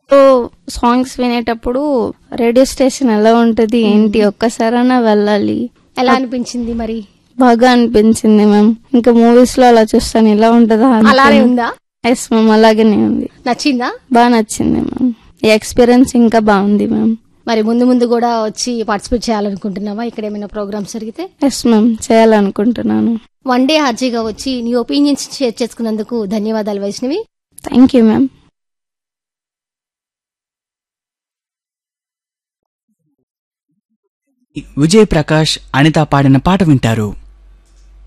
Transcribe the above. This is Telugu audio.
సో సాంగ్స్ వినేటప్పుడు రేడియో స్టేషన్ ఎలా ఉంటది ఏంటి ఒక్కసారైనా వెళ్ళాలి ఎలా అనిపించింది మరి బాగా అనిపించింది మ్యామ్ ఇంకా మూవీస్ లో అలా చూస్తాను ఇలా ఉంటదా అలానే ఉందా ఎస్ మ్యామ్ అలాగనే ఉంది నచ్చిందా బాగా నచ్చింది మ్యామ్ ఈ ఎక్స్పీరియన్స్ ఇంకా బాగుంది మ్యామ్ మరి ముందు ముందు కూడా వచ్చి పార్టిసిపేట్ చేయాలనుకుంటున్నావా ఇక్కడ ఏమైనా ప్రోగ్రామ్స్ జరిగితే ఎస్ మ్యామ్ చేయాలనుకుంటున్నాను వన్ డే హాజీగా వచ్చి నీ ఒపీనియన్స్ షేర్ చేసుకున్నందుకు ధన్యవాదాలు Vaishnavi thank you ma'am Vijay Prakash Anitha పాడిన పాట వింటారు